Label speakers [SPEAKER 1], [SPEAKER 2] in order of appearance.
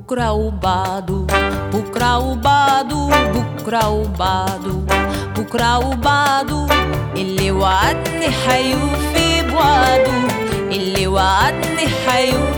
[SPEAKER 1] بكرة وبعده بكرة وبعده بكرة وبعده بكرة وبعده اللي وعدني حيوفي بوعده اللي وعدني حيوفي